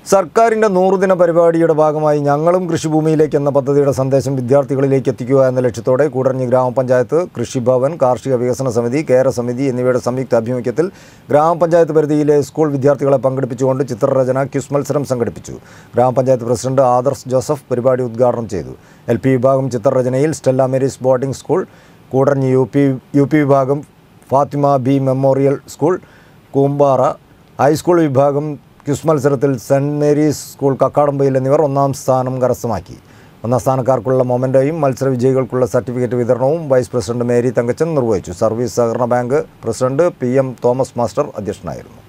സർക്കാരിൻ്റെ നൂറുദിന പരിപാടിയുടെ ഭാഗമായി ഞങ്ങളും കൃഷിഭൂമിയിലേക്ക് എന്ന പദ്ധതിയുടെ സന്ദേശം വിദ്യാർത്ഥികളിലേക്ക് എത്തിക്കുക എന്ന ലക്ഷ്യത്തോടെ കൂടരഞ്ഞി ഗ്രാമപഞ്ചായത്ത് കൃഷിഭവൻ കാർഷിക വികസന സമിതി കേര സമിതി എന്നിവയുടെ സംയുക്ത ആഭിമുഖ്യത്തിൽ ഗ്രാമപഞ്ചായത്ത് പരിധിയിലെ സ്കൂൾ വിദ്യാർത്ഥികളെ പങ്കെടുപ്പിച്ചുകൊണ്ട് ചിത്രരചന ക്യുസ് മത്സരം സംഘടിപ്പിച്ചു ഗ്രാമപഞ്ചായത്ത് പ്രസിഡന്റ് ആദർശ് ജോസഫ് പരിപാടി ഉദ്ഘാടനം ചെയ്തു എൽ പി വിഭാഗം ചിത്രരചനയിൽ Stella Mary's boarding school Koodaranji U P U P വിഭാഗം Fathima B memorial school Koombara high school വിഭാഗം ക്വിസ് മത്സരത്തിൽ സെൻറ് മേരീസ് സ്കൂൾ കക്കാടമ്പയിൽ എന്നിവർ ഒന്നാം സ്ഥാനം കരസ്ഥമാക്കി ഒന്നാം സ്ഥാനക്കാർക്കുള്ള മൊമെൻ്റോയും മത്സര വിജയികൾക്കുള്ള സർട്ടിഫിക്കറ്റ് വിതരണവും വൈസ് പ്രസിഡന്റ് മേരി തങ്കച്ചൻ നിർവഹിച്ചു സർവീസ് സഹകരണ bank president P M Thomas master അധ്യക്ഷനായിരുന്നു